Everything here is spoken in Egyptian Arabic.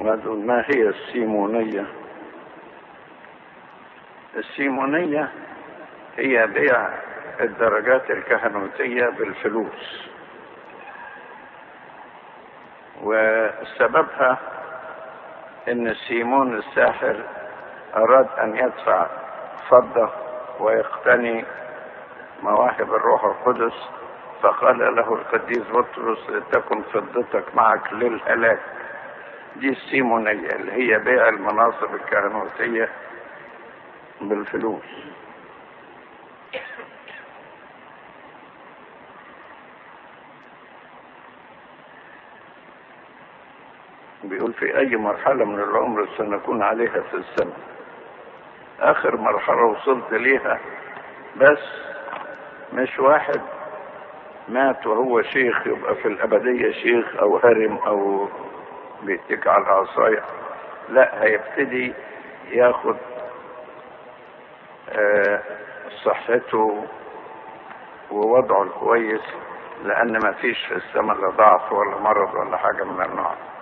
ما هي السيمونية السيمونية هي بيع الدرجات الكهنوتية بالفلوس وسببها ان سيمون الساحر اراد ان يدفع فضة ويقتني مواهب الروح القدس فقال له القديس بطرس لتكن فضتك معك للهلاك دي السيمونية اللي هي بيع المناصب الكهنوتية بالفلوس بيقول في اي مرحلة من العمر سنكون عليها في السماء اخر مرحلة وصلت ليها بس مش واحد مات وهو شيخ يبقى في الابدية شيخ او هرم او بيتكل على العصاية لا هيبتدي ياخد آه صحته ووضعه الكويس لان ما فيش في السماء لا ضعف ولا مرض ولا حاجة من النوع